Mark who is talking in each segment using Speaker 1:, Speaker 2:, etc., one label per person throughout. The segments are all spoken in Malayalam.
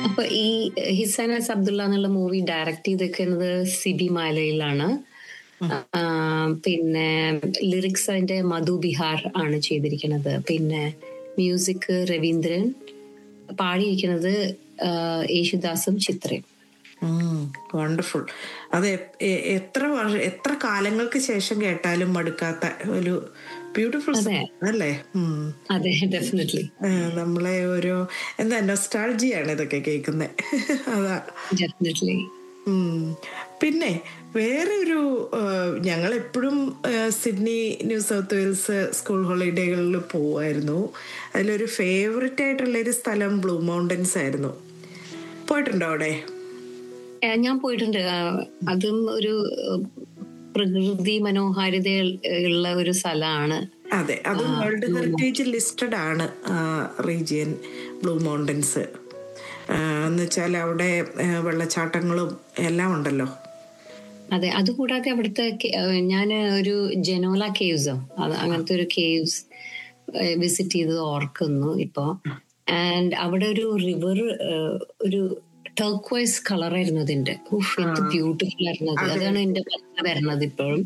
Speaker 1: അപ്പൊ ഈ ഹിസാനസ് അബ്ദുള്ള എന്നുള്ള മൂവി ഡയറക്ട് ചെയ്തിരിക്കുന്നത് സിബി മാലയിലാണ് ആ, പിന്നെ ലിറിക്സ് അതിന്റെ മധു ബിഹാർ ആണ് ചെയ്തിരിക്കുന്നത് പിന്നെ മ്യൂസിക് രവീന്ദ്രൻ പാടിയിരിക്കുന്നത് ആ, യേശുദാസും ചിത്രയും
Speaker 2: വണ്ടർഫുൾ അത് എ- എ- എത്ര വർഷം എത്ര കാലങ്ങൾക്ക് ശേഷം കേട്ടാലും മടുക്കാത്ത ഒരു ബ്യൂട്ടിഫുൾ അല്ലേ ഉം.
Speaker 1: അതെ ഡെഫിനറ്റ്ലി
Speaker 2: ആ, നമ്മളെ ഓരോ എന്താ നൊസ്റ്റാൾജിയാണ് ഇതൊക്കെ കേൾക്കുന്നത് അതാ
Speaker 1: ഡെഫിനറ്റ്ലി
Speaker 2: ഉം. പിന്നെ വേറെ ഒരു ഞങ്ങൾ എപ്പോഴും Sydney New South Wales school ഹോളിഡേകളിൽ പോവായിരുന്നു അതിലൊരു ഫേവററ്റ് ആയിട്ടുള്ള ഒരു സ്ഥലം ബ്ലൂ മൗണ്ടൻസ് ആയിരുന്നു പോയിട്ടുണ്ടോ അവിടെ
Speaker 1: ഞാൻ പോയിട്ടുണ്ട് ആ, അതും ഒരു ആ, പ്രകൃതി മനോഹാരിത ഉള്ള ഒരു സ്ഥലമാണ്
Speaker 2: അതെ അത് വേൾഡ് ഹെറിറ്റേജ് ലിസ്റ്റഡ് ആണ് റീജിയൻ ബ്ലൂ മൗണ്ടൻസ് എന്ന് വെച്ചാൽ അവിടെ ആ, വെള്ളച്ചാട്ടങ്ങളും എല്ലാം ഉണ്ടല്ലോ
Speaker 1: അതെ അതുകൂടാതെ അവിടുത്തെ ഞാൻ ഒരു ജനോല കേവ്സോ അത് അങ്ങനത്തെ ഒരു കേവ്സ് വിസിറ്റ് ചെയ്തത് ഓർക്കുന്നു ഇപ്പോ ആൻഡ് അവിടെ ഒരു റിവർ ഒരു ടർക്വൈസ് കളർ ആയിരുന്നു അതിന്റെ ഉഫ്, എന്ത് ബ്യൂട്ടിഫുൾ ആയിരുന്നു അത് അതാണ് എന്റെ മനസ്സിൽ വരുന്നത് ഇപ്പോഴും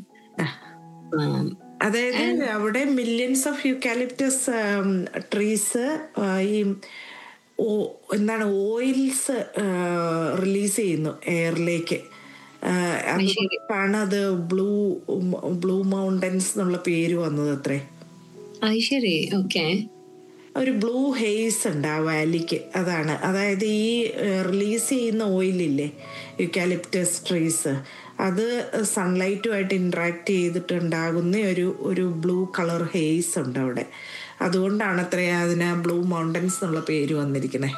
Speaker 1: ആ,
Speaker 2: അതായത് അവിടെ മില്യൺസ് ഓഫ് യൂക്കാലിപ്റ്റസ് ട്രീസ് ഈ ഓ- എന്താണ് ഓയിൽസ് റിലീസ് ചെയ്യുന്നു എയറിലേക്ക് അതുകൊണ്ടാണ് അത് ബ്ലൂ ബ്ലൂ മൗണ്ടൻസ് എന്നുള്ള പേര് വന്നത് അത്രേ
Speaker 1: അത് ശരി ഓക്കെ
Speaker 2: ഒരു ബ്ലൂ ഹെയ്സ് ഉണ്ട് ആ വാലിക്ക് അതാണ് അതായത് ഈ റിലീസ് ചെയ്യുന്ന ഓയിലില്ലേ യുക്കാലിപ്റ്റസ് ട്രീസ് അത് സൺലൈറ്റുമായിട്ട് ഇൻട്രാക്ട് ചെയ്തിട്ടുണ്ടാകുന്ന ഒരു ഒരു ബ്ലൂ കളർ ഹെയ്സ് ഉണ്ട് അവിടെ അതുകൊണ്ടാണ് അത്ര അതിന് ബ്ലൂ മൗണ്ടൻസ് എന്നുള്ള പേര് വന്നിരിക്കുന്നത്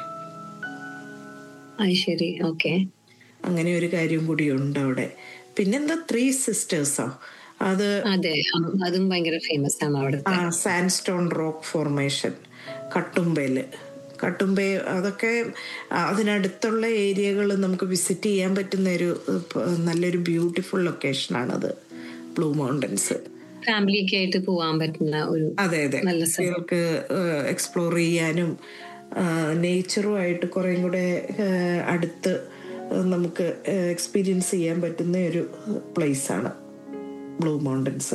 Speaker 1: അത് ശരി ഓക്കെ
Speaker 2: അങ്ങനെ ഒരു കാര്യം കൂടി ഉണ്ട് അവിടെ പിന്നെന്താ ത്രീ സിസ്റ്റേഴ്സോ അത്
Speaker 1: അതെ അ- അതും ഭയങ്കര ഫേമസ് ആണ് അവിടുത്തെ
Speaker 2: സാൻഡ്സ്റ്റോൺ റോക്ക് ഫോർമേഷൻ കട്ടുമ്പേല് കട്ടുമ്പേ അതൊക്കെ അതിനടുത്തുള്ള ഏരിയകൾ നമുക്ക് വിസിറ്റ് ചെയ്യാൻ പറ്റുന്ന ഒരു പ- നല്ലൊരു ബ്യൂട്ടിഫുൾ ലൊക്കേഷനാണത് ബ്ലൂ മൗണ്ടൻസ്
Speaker 1: ഫാമിലി ഒക്കെ ആയിട്ട് പോവാൻ പറ്റുന്ന ഒരു
Speaker 2: അതെ അതെ
Speaker 1: നല്ല സ്ഥലം.
Speaker 2: കുട്ടികൾക്ക് എക്സ്പ്ലോർ ചെയ്യാനും നേച്ചറുമായിട്ട് കുറേം കൂടെ ആ, അടുത്ത് നമുക്ക് എക്സ്പീരിയൻസ് ചെയ്യാൻ പറ്റുന്ന ഒരു പ്ലേസ് ആണ് ബ്ലൂ മൗണ്ടൻസ്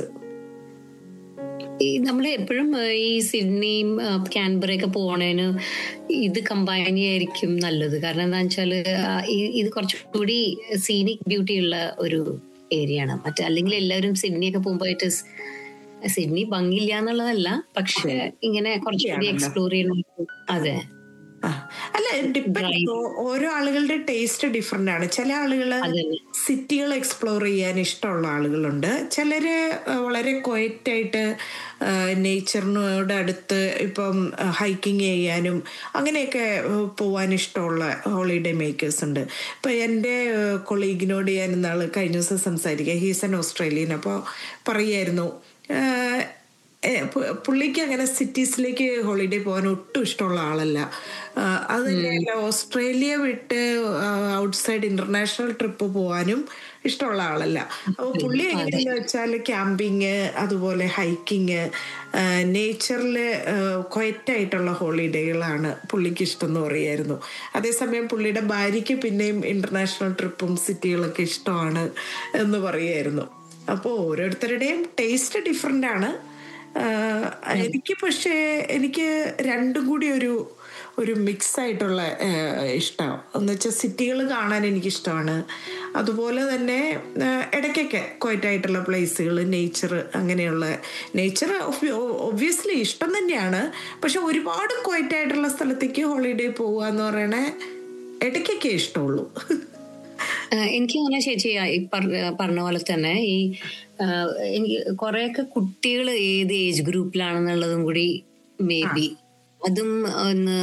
Speaker 1: ഈ നമ്മൾ എപ്പോഴും ഈ സിഡ്നിയും ക്യാൻബറയൊക്കെ പോണേന് ഇത് കമ്പൈൻ ചെയ്യായിരിക്കും നല്ലത് കാരണം എന്താണെന്ന് വെച്ചാല് ആ, ഈ- ഇത് കുറച്ചുകൂടി സീനിക് ബ്യൂട്ടി ഉള്ള ഒരു ഏരിയ ആണ് മറ്റേ അല്ലെങ്കിൽ എല്ലാവരും സിഡ്നി ഒക്കെ പോകുമ്പോഴായിട്ട് സിഡ്നി ഭംഗിയില്ല എന്നുള്ളതല്ല പക്ഷെ ഇങ്ങനെ കുറച്ചുകൂടി എക്സ്പ്ലോർ ചെയ്യണം അതെ
Speaker 2: ആ. അല്ല ഡിപ്പെൻഡ് ഓരോ ആളുകളുടെ ടേസ്റ്റ് ഡിഫറെന്റ് ആണ് ചില ആളുകള്
Speaker 1: അതന്നെ.
Speaker 2: സിറ്റികൾ എക്സ്പ്ലോർ ചെയ്യാൻ ഇഷ്ടമുള്ള ആളുകളുണ്ട് ചിലര് ആ, വളരെ ക്വയറ്റ് ആയിട്ട് നേച്ചറിനോട് അടുത്ത് ഇപ്പം ഹൈക്കിങ് ചെയ്യാനും അങ്ങനെയൊക്കെ ആ, പോവാൻ ഇഷ്ടമുള്ള ഹോളിഡേ മേക്കേഴ്സ് ഉണ്ട് ഇപ്പൊ എൻ്റെ കൊളീഗിനോട് ഞാൻ ഇന്നാള് കഴിഞ്ഞ ദിവസം സംസാരിക്കുക ഹീസ് ആൻ ഓസ്ട്രേലിയൻ അപ്പോൾ പറയായിരുന്നു ആ, ഏ, പു- പുള്ളിക്ക് അങ്ങനെ സിറ്റീസിലേക്ക് ഹോളിഡേ പോകാൻ ഒട്ടും ഇഷ്ടമുള്ള ആളല്ല ആ, അത് തന്നെയല്ല ഓസ്ട്രേലിയ വിട്ട് ഔട്ട്സൈഡ് ഇന്റർനാഷണൽ ട്രിപ്പ് പോകാനും ഇഷ്ടമുള്ള ആളല്ല അപ്പോൾ പുള്ളി എങ്ങനെയെന്ന് വെച്ചാൽ ക്യാമ്പിങ് അതുപോലെ ഹൈക്കിങ് നേച്ചറിൽ ക്വയറ്റായിട്ടുള്ള ഹോളിഡേകളാണ് പുള്ളിക്ക് ഇഷ്ടം എന്ന് പറയായിരുന്നു അതേസമയം പുള്ളിയുടെ ഭാര്യയ്ക്ക് പിന്നെയും ഇന്റർനാഷണൽ ട്രിപ്പും സിറ്റികളൊക്കെ ഇഷ്ടമാണ് എന്ന് പറയായിരുന്നു അപ്പോൾ ഓരോരുത്തരുടെയും ടേസ്റ്റ് ഡിഫറെൻ്റ് ആണ് ആഹ് എനിക്ക് പക്ഷേ എനിക്ക് രണ്ടും കൂടി ഒരു ഒരു മിക്സ് ആയിട്ടുള്ള ഇഷ്ടമാണ് എന്ന് വെച്ചാൽ സിറ്റികൾ കാണാൻ എനിക്കിഷ്ടമാണ് അതുപോലെ തന്നെ ആഹ് ഇടയ്ക്കൊക്കെ ക്വയറ്റായിട്ടുള്ള പ്ലേസുകൾ നേച്ചർ അങ്ങനെയുള്ള നേച്ചർ ഒബ്വിയസ്ലി ഇഷ്ടം തന്നെയാണ് പക്ഷെ ഒരുപാട് ക്വയറ്റായിട്ടുള്ള സ്ഥലത്തേക്ക് ഹോളിഡേ പോവുക എന്ന് പറയണേ ഇടയ്ക്കൊക്കെ ഇഷ്ടമുള്ളൂ
Speaker 1: ആ, എനിക്ക് അങ്ങനെ ചേച്ചി ആ, ഈ പറ- പറഞ്ഞ പോലെ തന്നെ ഈ ആ, എനിക്ക് കുറെയൊക്കെ കുട്ടികൾ ഏത് ഏജ് ഗ്രൂപ്പിലാണെന്നുള്ളതും കൂടി മേ ബി അതും ഒന്ന്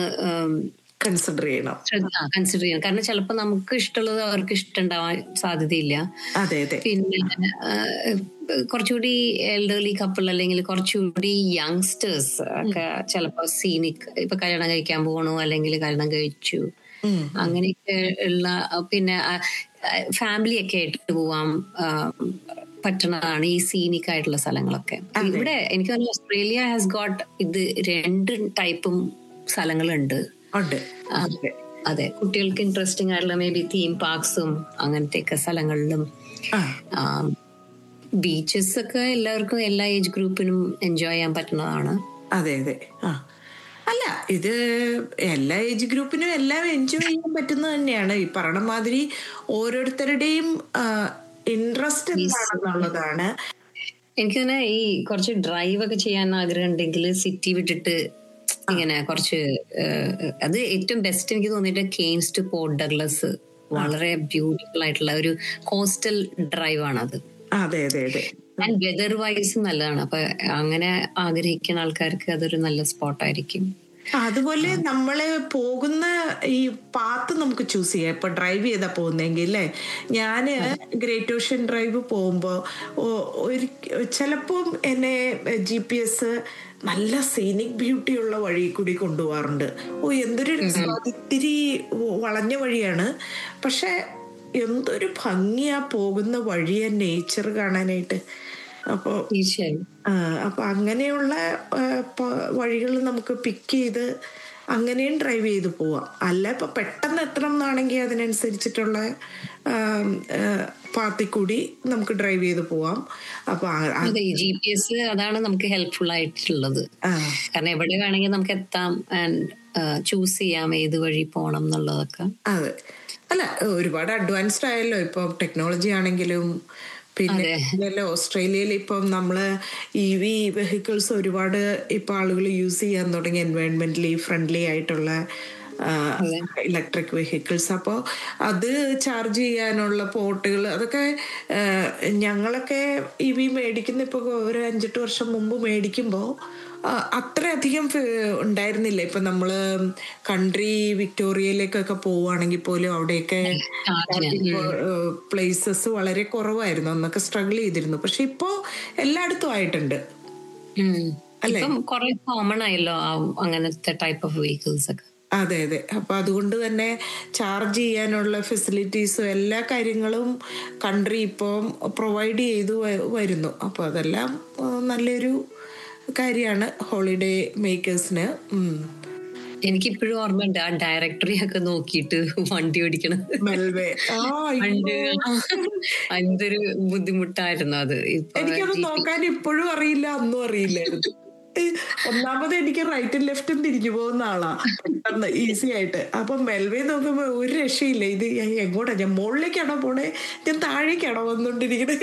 Speaker 2: കൺസിഡർ ചെയ്യണം
Speaker 1: കൺസിഡർ ചെയ്യണം കാരണം ചിലപ്പോൾ നമുക്ക് ഇഷ്ടമുള്ളത് അവർക്ക് ഇഷ്ടമുണ്ടാവാൻ സാധ്യതയില്ല
Speaker 2: അതെ അതെ
Speaker 1: പിന്നെ ആ, കുറച്ചുകൂടി എൽഡർലി കപ്പിൾ അല്ലെങ്കിൽ കുറച്ചുകൂടി യങ്സ്റ്റേഴ്സ് ഒക്കെ ചിലപ്പോൾ സീനിക് ഇപ്പൊ കല്യാണം കഴിക്കാൻ പോകണു അല്ലെങ്കിൽ കല്യാണം കഴിച്ചു
Speaker 2: ഉം.
Speaker 1: അങ്ങനെയൊക്കെ ഉള്ള അഹ് പിന്നെ ഫാമിലി ഒക്കെ ആയിട്ട് പോവാൻ ആ, പറ്റണതാണ് ഈ സീനിക് ആയിട്ടുള്ള സ്ഥലങ്ങളൊക്കെ ഇവിടെ എനിക്ക് തോന്നുന്നു ഓസ്ട്രേലിയ ഹാസ് ഗോട്ട് ഇത് രണ്ട് ടൈപ്പും സ്ഥലങ്ങളുണ്ട്
Speaker 2: ഉണ്ട്
Speaker 1: ആ, അതെ കുട്ടികൾക്ക് ഇൻട്രസ്റ്റിംഗ് ആയിട്ടുള്ള മേ ബി തീം പാർക്സും അങ്ങനത്തെ ഒക്കെ സ്ഥലങ്ങളിലും
Speaker 2: ആ
Speaker 1: ബീച്ചസ് ഒക്കെ എല്ലാവർക്കും എല്ലാ ഏജ് ഗ്രൂപ്പിനും എൻജോയ് ചെയ്യാൻ പറ്റുന്നതാണ്
Speaker 2: അതെ അതെ ആ അല്ല ഇത് എല്ലാ ഏജ് ഗ്രൂപ്പിനും എല്ലാം എൻജോയ് ചെയ്യാൻ പറ്റുന്നത് തന്നെയാണ് ഈ പറയണ മാതിരി ഓരോരുത്തരുടെയും ഇൻട്രസ്റ്റ് എന്താണെന്നുള്ളതാണ്
Speaker 1: എനിക്ക് തന്നെ ഈ കുറച്ച് ഡ്രൈവ് ഒക്കെ ചെയ്യാൻ ആഗ്രഹം ഉണ്ടെങ്കിൽ സിറ്റി വിട്ടിട്ട് ഇങ്ങനെ കുറച്ച് ഏഹ്, അത് ഏറ്റവും ബെസ്റ്റ് എനിക്ക് തോന്നിയിട്ട് കെയിൻസ് ടു പോർട്ട് ഡഗ്ലസ് വളരെ ബ്യൂട്ടിഫുൾ ആയിട്ടുള്ള ഒരു കോസ്റ്റൽ ഡ്രൈവ് ആണ് അത്
Speaker 2: അതെ അതെ അതെ
Speaker 1: ആൻഡ് വെതർ വൈസ് നല്ലതാണ് അപ്പൊ അങ്ങനെ ആഗ്രഹിക്കുന്ന ആൾക്കാർക്ക് അതൊരു നല്ല സ്പോട്ടായിരിക്കും
Speaker 2: അതുപോലെ നമ്മള് പോകുന്ന ഈ പാത്ത് നമുക്ക് ചൂസ് ചെയ്യാം ഇപ്പൊ ഡ്രൈവ് ചെയ്താ പോകുന്നെങ്കിൽ അല്ലേ ഞാന് ഗ്രേറ്റ് ഓഷ്യൻ ഡ്രൈവ് പോകുമ്പോ ഒ- ഒരു ചിലപ്പം എന്നെ ജി പി എസ് നല്ല സീനിക് ബ്യൂട്ടി ഉള്ള വഴി കൂടി കൊണ്ടുപോകാറുണ്ട് ഓ എന്തൊരു രസം അത് ഇത്തിരി വളഞ്ഞ വഴിയാണ് പക്ഷെ എന്തൊരു ഭംഗിയാ പോകുന്ന വഴിയാ നേച്ചർ കാണാനായിട്ട് അപ്പോ
Speaker 1: തീർച്ചയായും
Speaker 2: ആ, അപ്പൊ അങ്ങനെയുള്ള വഴികൾ നമുക്ക് പിക്ക് ചെയ്ത് അങ്ങനെയും ഡ്രൈവ് ചെയ്ത് പോവാം അല്ല ഇപ്പൊ പെട്ടെന്ന് എത്തണം എന്നാണെങ്കിൽ അതിനനുസരിച്ചിട്ടുള്ള പാത്തി കൂടി നമുക്ക് ഡ്രൈവ് ചെയ്ത് പോവാം അപ്പൊ ആ- ആ-
Speaker 1: അതെ ജി പി എസ് അതാണ് നമുക്ക് ഹെൽപ്ഫുൾ ആയിട്ടുള്ളത്
Speaker 2: ആ,
Speaker 1: കാരണം എവിടെ വേണമെങ്കിൽ നമുക്ക് എത്താം ആൻഡ് ചൂസ് ചെയ്യാം ഏത് വഴി പോണം എന്നുള്ളതൊക്കെ
Speaker 2: അതെ അല്ല ഒരുപാട് അഡ്വാൻസ്ഡ് ആയല്ലോ ഇപ്പൊ ടെക്നോളജി ആണെങ്കിലും പിന്നെ ഇതല്ലേ ഓസ്ട്രേലിയയിൽ ഇപ്പം നമ്മള് ഇ വി വെഹിക്കിൾസ് ഒരുപാട് ഇപ്പൊ ആളുകൾ യൂസ് ചെയ്യാൻ തുടങ്ങി എൻവയോൺമെന്റലി ഫ്രണ്ട്ലി ആയിട്ടുള്ള ഇലക്ട്രിക് വെഹിക്കിൾസ് അപ്പോൾ അത് ചാർജ് ചെയ്യാനുള്ള പോർട്ടുകൾ അതൊക്കെ ആ, ഞങ്ങളൊക്കെ ഇ വി മേടിക്കുന്ന ഇപ്പോൾ ഒരു അഞ്ചെട്ട് വർഷം മുമ്പ് മേടിക്കുമ്പോൾ അത്രയധികം ഫ- ഉണ്ടായിരുന്നില്ല ഇപ്പൊ നമ്മള് കൺട്രി വിക്ടോറിയയിലേക്കൊക്കെ പോവുകയാണെങ്കിൽ പോലും അവിടെയൊക്കെ പ്ലേസസ് വളരെ കുറവായിരുന്നു അന്നൊക്കെ സ്ട്രഗിൾ ചെയ്തിരുന്നു പക്ഷെ ഇപ്പോ എല്ലായിടത്തും ആയിട്ടുണ്ട്
Speaker 1: ഉം. ഇപ്പം കുറെ കോമൺ ആയല്ലോ ആ അങ്ങനത്തെ ടൈപ്പ് ഓഫ് വെഹിക്കിൾസ് ഒക്കെ
Speaker 2: അതെ അതെ അപ്പൊ അതുകൊണ്ട് തന്നെ ചാർജ് ചെയ്യാനുള്ള ഫെസിലിറ്റീസും എല്ലാ കാര്യങ്ങളും കൺട്രി ഇപ്പം പ്രൊവൈഡ് ചെയ്തു വ- വരുന്നു അപ്പൊ അതെല്ലാം ആ, നല്ലൊരു കാര്യമാണ് ഹോളിഡേ മേക്കേഴ്സിന്
Speaker 1: എനിക്കിപ്പോഴും ഓർമ്മയുണ്ട് ആ ഡയറക്ടറി ഒക്കെ നോക്കിയിട്ട് വണ്ടി ഓടിക്കണത്
Speaker 2: മെൽവേ ആ
Speaker 1: പണ്ട് എന്തൊരു ബുദ്ധിമുട്ടായിരുന്നു അത് ഇപ്പൊ
Speaker 2: എനിക്കത് നോക്കാൻ ഇപ്പോഴും അറിയില്ല അന്നും അറിയില്ലായിരുന്നു ഏ, ഒന്നാമത് എനിക്ക് റൈറ്റും ലെഫ്റ്റും തിരിഞ്ഞു പോകുന്ന ആളാ പെട്ടെന്ന് ഈസി ആയിട്ട് അപ്പൊ മെൽവേ നോക്കുമ്പോ ഒരു രക്ഷയില്ല ഇത് ഞാൻ എങ്ങോട്ടാ ഞാൻ മുകളിലേക്കാണോ പോണേ ഞാൻ താഴേക്കാണോ വന്നോണ്ടിരിക്കണേ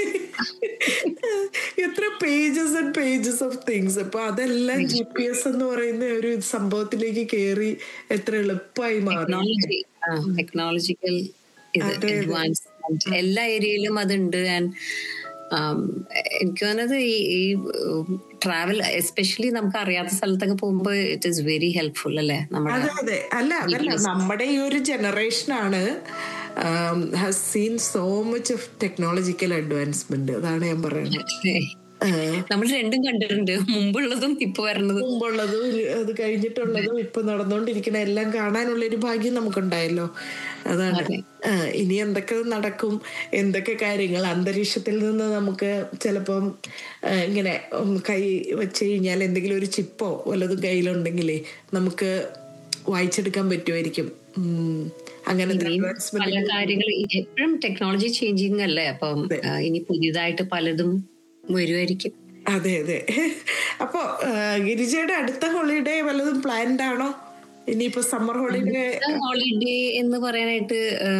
Speaker 2: എത്ര pages and pages of things അപ്പൊ അതെല്ലാം ജി പി എസ് എന്ന് പറയുന്ന ഒരു സംഭവത്തിലേക്ക് കേറി എത്ര എളുപ്പമായി മാറി
Speaker 1: ടെക്നോളജി ടെക്നോളജിക്കൽ ഇത് അഡ്വാൻസ്മെന്റ് എല്ലാ ഏരിയയിലും അതുണ്ട് ആൻഡ് എനിക്ക് തോന്നുന്നത് ഈ ഈ ട്രാവൽ എസ്പെഷ്യലി നമുക്ക് അറിയാത്ത സ്ഥലത്തൊക്കെ പോകുമ്പോൾ ഇറ്റ് ഈസ് വെരി ഹെൽപ്ഫുൾ അല്ലേ നമ്മുടെ
Speaker 2: അതെ അതെ അല്ല അതല്ല നമ്മുടെ ഈ ഒരു ജനറേഷനാണ് has seen so much of technological advancement അതാണ് ഞാൻ പറയുന്നത്
Speaker 1: നമ്മൾ രണ്ടും കണ്ടിട്ടുണ്ട് മുമ്പുള്ളതും ഇപ്പൊ വരുന്നതും
Speaker 2: മുമ്പുള്ളതും ഒരു- അത് കഴിഞ്ഞിട്ടുള്ളതും ഇപ്പൊ നടന്നുകൊണ്ടിരിക്കുന്ന എല്ലാം കാണാനുള്ള ഒരു ഭാഗ്യം നമുക്കുണ്ടായല്ലോ അതാണ് ആ, ഇനി എന്തൊക്കെ നടക്കും എന്തൊക്കെ കാര്യങ്ങൾ അന്തരീക്ഷത്തിൽ നിന്ന് നമുക്ക് ചിലപ്പം ആ, ഇങ്ങനെ ഉം, കൈ വെച്ച് കഴിഞ്ഞാൽ എന്തെങ്കിലും ഒരു ചിപ്പോ വല്ലതും കയ്യിലുണ്ടെങ്കിലേ നമുക്ക് വായിച്ചെടുക്കാൻ പറ്റുമായിരിക്കും ഉം, അങ്ങനത്തെ advancement
Speaker 1: പല കാര്യങ്ങൾ എപ്പോഴും ടെക്നോളജി ചേഞ്ചിങ് അല്ലേ അപ്പം ആ, ഇനി പുതിയതായിട്ട് പലതും വരുമായിരിക്കും
Speaker 2: അതെ അതെ അപ്പൊ ആ, ഗിരിജയുടെ അടുത്ത ഹോളിഡേ വല്ലതും പ്ലാൻഡ് ആണോ ഇനിയിപ്പോ സമ്മർ ഹോളിഡേ
Speaker 1: ഹോളിഡേ എന്ന് പറയാനായിട്ട്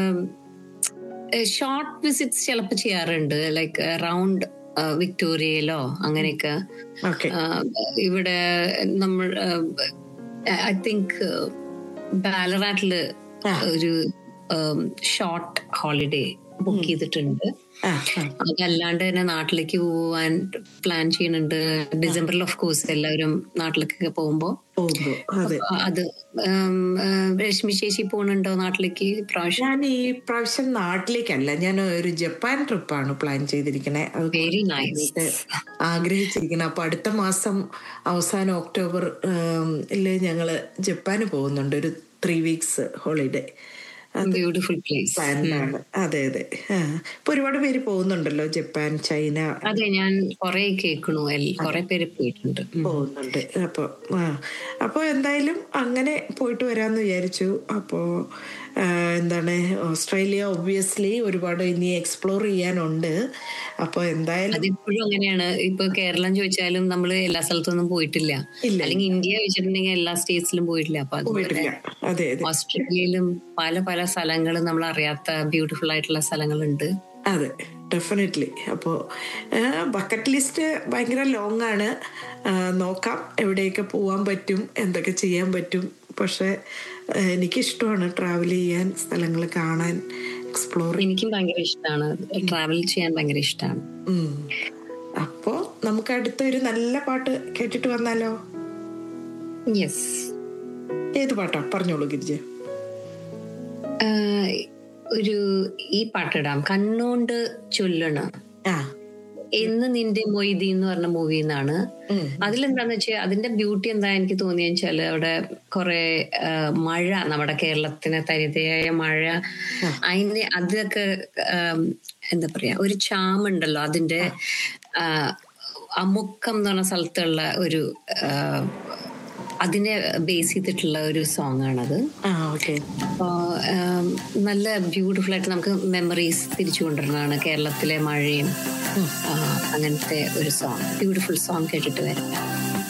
Speaker 1: ഷോർട്ട് വിസിറ്റ്സ് ചിലപ്പോൾ ചെയ്യാറുണ്ട് ലൈക്ക് അറൗണ്ട് വിക്ടോറിയയിലോ അങ്ങനെയൊക്കെ
Speaker 2: ഓക്കെ
Speaker 1: ആ, ഇവിടെ നമ്മൾ ഐ തിങ്ക് ബാലറാട്ടില് ഒരു ഷോർട്ട് ഹോളിഡേ ബുക്ക് ചെയ്തിട്ടുണ്ട്
Speaker 2: ആ ആ
Speaker 1: അതല്ലാണ്ട് തന്നെ നാട്ടിലേക്ക് പോവാൻ പ്ലാൻ ചെയ്യുന്നുണ്ട് ഡിസംബറിൽ ഓഫ് കോഴ്സ് എല്ലാവരും നാട്ടിലേക്കൊക്കെ പോകുമ്പോ
Speaker 2: പോകുമ്പോ അതെ
Speaker 1: അപ്പൊ അത് ഉം, ഉം, രശ്മി ചേച്ചി പോണുണ്ടോ നാട്ടിലേക്ക് ഇപ്രാവശ്യം
Speaker 2: ഞാൻ ഈ പ്രാവശ്യം നാട്ടിലേക്കല്ല ഞാൻ ഒരു ജപ്പാൻ ട്രിപ്പാണ് പ്ലാൻ ചെയ്തിരിക്കണേ അത്
Speaker 1: വെരി നൈസ്
Speaker 2: ആഗ്രഹിച്ചിരിക്കുന്നത് അപ്പൊ അടുത്ത മാസം അവസാനം ഒക്ടോബർ ല് ഞങ്ങള് ജപ്പാന് പോകുന്നുണ്ട് ഒരു three weeks holiday
Speaker 1: beautiful place
Speaker 2: പ്ലാനാണ് അതെ അതെ ആ. ഇപ്പൊ ഒരുപാട് പേര് പോകുന്നുണ്ടല്ലോ ജപ്പാൻ ചൈന
Speaker 1: അതെ ഞാൻ കൊറേ കേൾക്കണു കൊറേ പേര് പോയിട്ടുണ്ട് ഉം.
Speaker 2: പോകുന്നുണ്ട് അപ്പോൾ ആ അപ്പോൾ എന്തായാലും അങ്ങനെ പോയിട്ട് വരാമെന്ന് വിചാരിച്ചു അപ്പോൾ എന്താണ് ഓസ്ട്രേലിയ ഒബ്വിയസ്ലി ഒരുപാട് ഇനി എക്സ്പ്ലോർ ചെയ്യാനുണ്ട് അപ്പോൾ എന്തായാലും
Speaker 1: അതിപ്പോഴും അങ്ങനെയാണ് ഇപ്പൊ കേരളം ചോദിച്ചാലും നമ്മൾ എല്ലാ സ്ഥലത്തൊന്നും പോയിട്ടില്ല
Speaker 2: ഇല്ല.
Speaker 1: അല്ലെങ്കിൽ ഇന്ത്യ ചോദിച്ചിട്ടുണ്ടെങ്കിൽ എല്ലാ സ്റ്റേറ്റ്സിലും പോയിട്ടില്ല അപ്പൊ അതുപോലെ
Speaker 2: പോയിട്ടില്ല അതെ അതെ
Speaker 1: ഓസ്ട്രേലിയയിലും പല പല സ്ഥലങ്ങളും നമ്മൾ അറിയാത്ത ബ്യൂട്ടിഫുൾ ആയിട്ടുള്ള സ്ഥലങ്ങളുണ്ട്
Speaker 2: അതെ ഡെഫിനറ്റ്ലി അപ്പോൾ ബക്കറ്റ് ലിസ്റ്റ് ഭയങ്കര ലോങ് ആണ് ആ, നോക്കാം എവിടെയൊക്കെ പോകാൻ പറ്റും എന്തൊക്കെ ചെയ്യാൻ പറ്റും പക്ഷെ ആ, എനിക്കിഷ്ടമാണ് ട്രാവൽ ചെയ്യാൻ സ്ഥലങ്ങൾ കാണാൻ എക്സ്പ്ലോർ
Speaker 1: എനിക്കും ഭയങ്കര ഇഷ്ടമാണ് ട്രാവൽ ചെയ്യാൻ ഭയങ്കര ഇഷ്ടമാണ്
Speaker 2: അപ്പോൾ നമുക്ക് അടുത്ത ഒരു നല്ല പാട്ട് കേട്ടിട്ട് വന്നാലോ
Speaker 1: യെസ്
Speaker 2: ഏത് പാട്ടാ പറഞ്ഞോളൂ ഗിരിജ
Speaker 1: ഒരു ഈ പാട്ടിടാം കണ്ണോണ്ട് ചൊല്ലണ
Speaker 2: ആ
Speaker 1: എന്ന് നിന്റെ മൊയ്തി എന്ന് പറഞ്ഞ മൂവിയിൽ നിന്നാണ്
Speaker 2: ഉം.
Speaker 1: അതിലെന്താന്ന് വെച്ചാൽ അതിന്റെ ബ്യൂട്ടി എന്താ എനിക്ക് തോന്നിയെന്ന് വെച്ചാല് അവിടെ കുറെ മഴ നമ്മുടെ കേരളത്തിന് തരിതയായ മഴ അതിന് അതൊക്കെ ആം, എന്താ പറയാ ഒരു ചാമുണ്ടല്ലോ അതിന്റെ ആ, അമുക്കം എന്ന് പറഞ്ഞ സ്ഥലത്തുള്ള ഒരു ആ, അതിനെ ബേസ് ചെയ്തിട്ടുള്ള ഒരു സോങ് ആണത്
Speaker 2: ആ ഓക്കെ
Speaker 1: അപ്പോ ആം, നല്ല ബ്യൂട്ടിഫുൾ ആയിട്ട് നമുക്ക് മെമ്മറീസ് തിരിച്ചു കൊണ്ടുവരുന്നതാണ് കേരളത്തിലെ മഴയും ആ, അങ്ങനത്തെ ഒരു സോങ് ബ്യൂട്ടിഫുൾ സോങ് കേട്ടിട്ട് വരാം